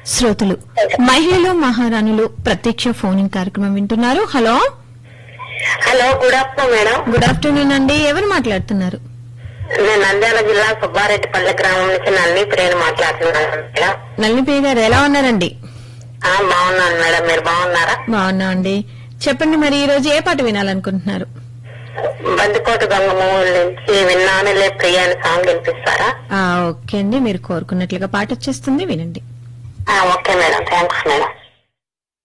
శ్రోతలు మహిళలు మహారాణులు ప్రత్యక్ష ఫోన్ ఇన్ కార్యక్రమం వింటున్నారు hello hello good afternoon madam good afternoon అండి ఎవరు మాట్లాడుతున్నారు నేను నంద్యాల జిల్లా సుబ్బారెడ్డిపల్లి గ్రామం నుంచి నల్లి ప్రేణ మాట్లాడుతున్నాను మేడం నల్లిపయ్య గారు ఎలా ఉన్నారండి ఆ, బాగున్నాను మేడం మీరు బాగున్నారా బాగున్నా అండి చెప్పండి మరి ఈ రోజు ఏ పాట వినాలనుకుంటున్నారు బందికోట గంగమూల నుంచి విన్నానులే ప్రియ అని సాంగ్ వినిపిస్తారా ఆ, ఓకే అండి మీరు కోరుకున్నట్లుగా పాట వచ్చేస్తుంది వినండి ఆ, ఓకే మేడం థ్యాంక్స్ మేడం